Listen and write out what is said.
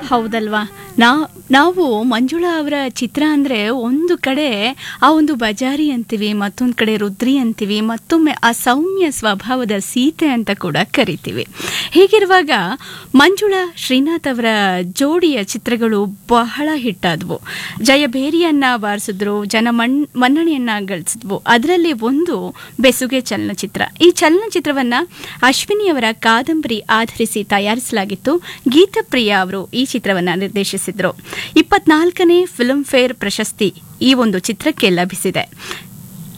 ಹೌದಲ್ವಾ ನಾ ನಾವು ಮಂಜುಳಾ ಅವರ ಚಿತ್ರ ಅಂದರೆ ಒಂದು ಕಡೆ ಆ ಒಂದು ಬಜಾರಿ ಅಂತೀವಿ ಮತ್ತೊಂದು ಕಡೆ ರುದ್ರಿ ಅಂತೀವಿ ಮತ್ತೊಮ್ಮೆ ಆ ಸೌಮ್ಯ ಸ್ವಭಾವದ ಸೀತೆ ಅಂತ ಕೂಡ ಕರಿತೀವಿ ಹೀಗಿರುವಾಗ ಮಂಜುಳಾ ಶ್ರೀನಾಥ್ ಅವರ ಜೋಡಿಯ ಚಿತ್ರಗಳು ಬಹಳ ಹಿಟ್ಟಾದವು ಜಯಭೇರಿಯನ್ನ ಬಾರಿಸಿದ್ರು ಜನ ಮಣ್ ಮನ್ನಣೆಯನ್ನ ಗಳಿಸಿದ್ವು ಅದರಲ್ಲಿ ಒಂದು ಬೆಸುಗೆ ಚಲನಚಿತ್ರ ಈ ಚಲನಚಿತ್ರವನ್ನ ಅಶ್ವಿನಿಯವರ ಕಾದಂಬರಿ ಆಧರಿಸಿ ತಯಾರಿಸಲಾಗಿತ್ತು ಗೀತಪ್ರಿಯ ಅವರು ಈ ಚಿತ್ರವನ್ನ ನಿರ್ದೇಶಿಸಿದ್ರು ಇಪ್ಪತ್ನಾಲ್ಕನೇ ಫಿಲ್ಮ್ ಫೇರ್ ಪ್ರಶಸ್ತಿ ಈ ಒಂದು ಚಿತ್ರಕ್ಕೆ ಲಭಿಸಿದೆ